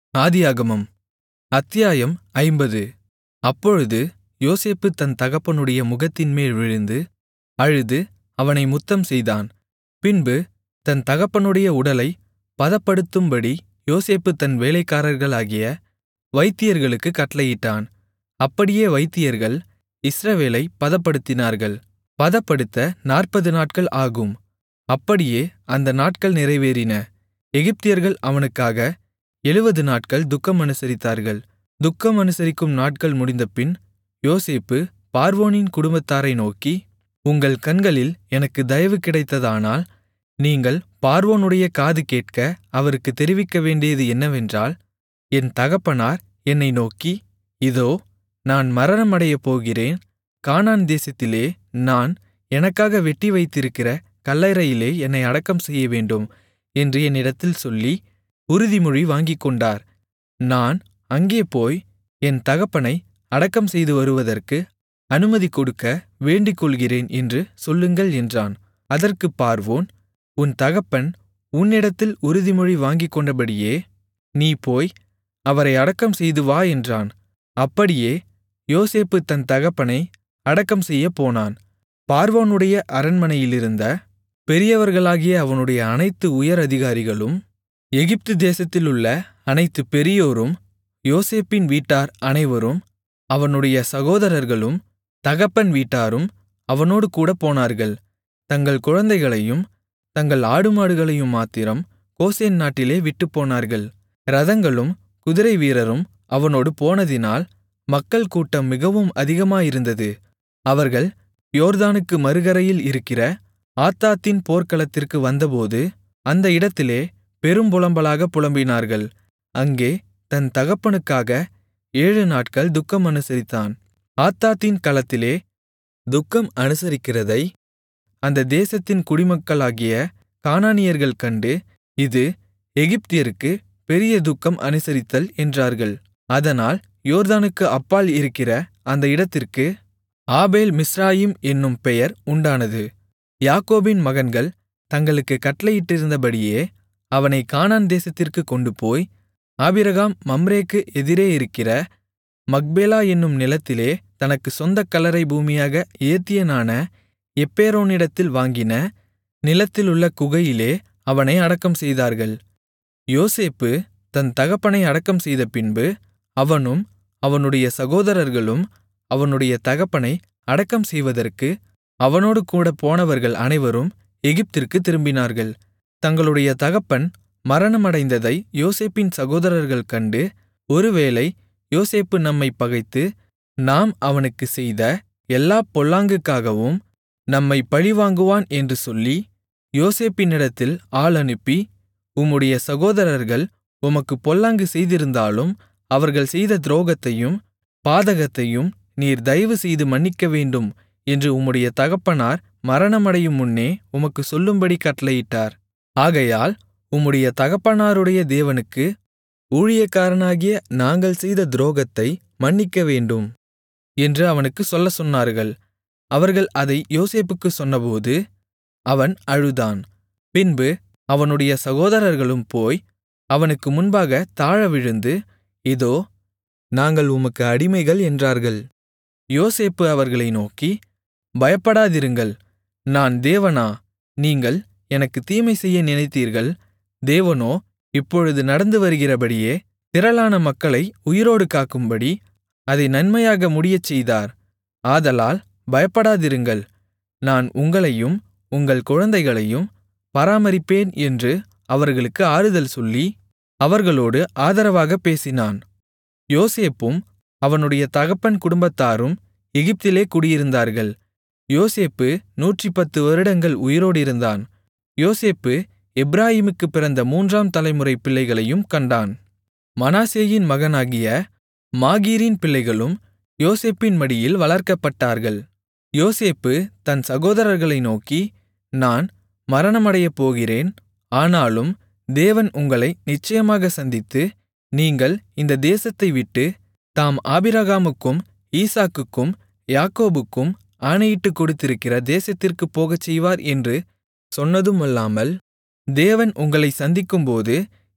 ஆதியாகமம் அத்தியாயம் ஐம்பது அப்பொழுது யோசேப்பு தன் தகப்பனுடைய முகத்தின்மேல் விழுந்து அழுது அவனை முத்தம்செய்தான் பின்பு தன் தகப்பனுடைய உடலைப் பதப்படுத்தும்படி யோசேப்பு தன் வேலைக்காரர்களாகிய வைத்தியர்களுக்குக் கட்டளையிட்டான் அப்படியே வைத்தியர்கள் இஸ்ரவேலைப் பதப்படுத்தினார்கள் பதப்படுத்த நாற்பது நாட்கள் ஆகும் அப்படியே அந்த நாட்கள் நிறைவேறின எகிப்தியர்கள் அவனுக்காக எழுபது நாட்கள் துக்கம் அனுசரித்தார்கள் துக்கம் அனுசரிக்கும் நாட்கள் முடிந்தபின் யோசேப்பு பார்வோனின் குடும்பத்தாரை நோக்கி உங்கள் கண்களில் எனக்கு தயவு கிடைத்ததானால் நீங்கள் பார்வோனுடைய காது கேட்க அவருக்குத் தெரிவிக்கவேண்டியது என்னவென்றால் என் தகப்பனார் என்னை நோக்கி இதோ நான் மரணமடையப்போகிறேன் கானான் தேசத்திலே நான் எனக்காக வெட்டி வைத்திருக்கிற கல்லறையிலே என்னை அடக்கம் செய்யவேண்டும் என்று என்னிடத்தில் சொல்லி உறுதிமொழி வாங்கிக்கொண்டார் நான் அங்கே போய் என் தகப்பனை அடக்கம் செய்து வருவதற்கு அனுமதி கொடுக்க வேண்டிக்கொள்கிறேன் என்று சொல்லுங்கள் என்றான் அதற்குப் பார்வோன் உன் தகப்பன் உன்னிடத்தில் உறுதிமொழி வாங்கிக்கொண்டபடியே நீ போய் அவரை அடக்கம் செய்து வா என்றான் அப்படியே யோசேப்பு தன் தகப்பனை அடக்கம் செய்யப் போனான் பார்வோனுடைய அரண்மனையிலிருந்த பெரியவர்களாகிய அவனுடைய அனைத்து உயர் அதிகாரிகளும் எகிப்து தேசத்திலுள்ள அனைத்து பெரியோரும் யோசேப்பின் வீட்டார் அனைவரும் அவனுடைய சகோதரர்களும் தகப்பன் வீட்டாரும் அவனோடு கூட போனார்கள் தங்கள் குழந்தைகளையும் தங்கள் ஆடுமாடுகளையும் மாத்திரம் கோசேன் நாட்டிலே விட்டுப்போனார்கள் இரதங்களும் குதிரை வீரரும் அவனோடு போனதினால் மக்கள் கூட்டம் மிகவும் அதிகமாயிருந்தது அவர்கள் யோர்தானுக்கு மறுகரையில் இருக்கிற ஆத்தாத்தின் போர்க்களத்திற்கு வந்தபோது அந்த இடத்திலே பெரும்புலம்பலாகப் புலம்பினார்கள் அங்கே தன் தகப்பனுக்காக ஏழு நாட்கள் துக்கம் அனுசரித்தான் ஆத்தாத்தின் களத்திலே துக்கம் அனுசரிக்கிறதை அந்த தேசத்தின் குடிமக்களாகிய கானானியர்கள் கண்டு இது எகிப்தியருக்கு பெரிய துக்கம் அனுசரித்தல் என்றார்கள் அதனால் யோர்தானுக்கு அப்பால் இருக்கிற அந்த இடத்திற்கு ஆபேல் மிஸ்ராயிம் என்னும் பெயர் உண்டானது யாக்கோபின் மகன்கள் தங்களுக்கு கட்டளையிட்டிருந்தபடியே அவனை கானான் தேசத்திற்கு கொண்டுபோய் ஆபிரகாம் மம்ரேக்கு எதிரே இருக்கிற மக்பேலா என்னும் நிலத்திலே தனக்கு சொந்தக் கல்லறை பூமியாக ஏத்தியனான எப்பேரோனிடத்தில் வாங்கின நிலத்திலுள்ள குகையிலே அவனை அடக்கம் செய்தார்கள் யோசேப்பு தன் தகப்பனை அடக்கம் செய்த பின்பு அவனும் அவனுடைய சகோதரர்களும் அவனுடைய தகப்பனை அடக்கம் செய்வதற்கு அவனோடு கூட போனவர்கள் அனைவரும் எகிப்திற்குத் திரும்பினார்கள் தங்களுடைய தகப்பன் மரணமடைந்ததை யோசேப்பின் சகோதரர்கள் கண்டு ஒருவேளை யோசேப்பு நம்மைப் பகைத்து நாம் அவனுக்குச் செய்த எல்லாப் பொல்லாங்குக்காகவும் நம்மைப் பழிவாங்குவான் என்று சொல்லி யோசேப்பினிடத்தில் ஆள் அனுப்பி உம்முடைய சகோதரர்கள் உமக்குப் பொல்லாங்கு செய்திருந்தாலும் அவர்கள் செய்த துரோகத்தையும் பாதகத்தையும் நீர் தயவு செய்து மன்னிக்கவேண்டும் என்று உம்முடைய தகப்பனார் மரணமடையும் முன்னே உமக்குச் சொல்லும்படி கட்டளையிட்டார் ஆகையால் உம்முடைய தகப்பனாருடைய தேவனுக்கு ஊழியக்காரனாகிய நாங்கள் செய்த துரோகத்தை மன்னிக்கவேண்டும் என்று அவனுக்குச் சொல்லச் சொன்னார்கள் அவர்கள் அதை யோசேப்புக்குச் சொன்னபோது அவன் அழுதான் பின்பு அவனுடைய சகோதரர்களும் போய் அவனுக்கு முன்பாக தாழ விழுந்து இதோ நாங்கள் உமக்கு அடிமைகள் என்றார்கள் யோசேப்பு அவர்களை நோக்கி பயப்படாதிருங்கள் நான் தேவனா நீங்கள் எனக்கு தீமை செய்ய நினைத்தீர்கள் தேவனோ இப்பொழுது நடந்து வருகிறபடியே திரளான மக்களை உயிரோடு காக்கும்படி அதை நன்மையாக முடியச் செய்தார் ஆதலால் பயப்படாதிருங்கள் நான் உங்களையும் உங்கள் குழந்தைகளையும் பராமரிப்பேன் என்று அவர்களுக்கு ஆறுதல் சொல்லி அவர்களோடு ஆதரவாகப் பேசினான் யோசேப்பும் அவனுடைய தகப்பன் குடும்பத்தாரும் எகிப்திலே குடியிருந்தார்கள் யோசேப்பு நூற்றிப்பத்து வருடங்கள் உயிரோடிருந்தான் யோசேப்பு எப்பிராயீமுக்குப் பிறந்த மூன்றாம் தலைமுறை பிள்ளைகளையும் கண்டான் மனாசேயின் மகனாகிய மாகீரின் பிள்ளைகளும் யோசேப்பின் மடியில் வளர்க்கப்பட்டார்கள் யோசேப்பு தன் சகோதரர்களை நோக்கி நான் மரணமடையப் போகிறேன் ஆனாலும் தேவன் உங்களை நிச்சயமாக சந்தித்து நீங்கள் இந்த தேசத்தை விட்டு தாம் ஆபிரகாமுக்கும் ஈசாக்குக்கும் யாக்கோபுக்கும் ஆணையிட்டுக் கொடுத்திருக்கிற தேசத்திற்குப் போகச் செய்வார் என்று சொன்னதுமல்லாமல் தேவன் உங்களை சந்திக்கும்போது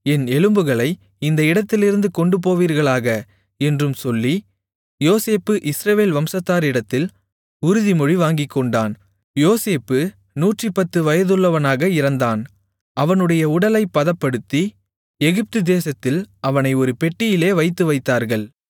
என் எலும்புகளை இந்த இடத்திலிருந்து கொண்டுபோவீர்களாக என்றும் சொல்லி யோசேப்பு இஸ்ரவேல் வம்சத்தாரிடத்தில் உறுதிமொழி வாங்கிக்கொண்டான் யோசேப்பு நூற்றிப்பத்து வயதுள்ளவனாக இறந்தான் அவனுடைய உடலைப் பதப்படுத்தி எகிப்து தேசத்தில் அவனை ஒரு பெட்டியிலே வைத்து வைத்தார்கள்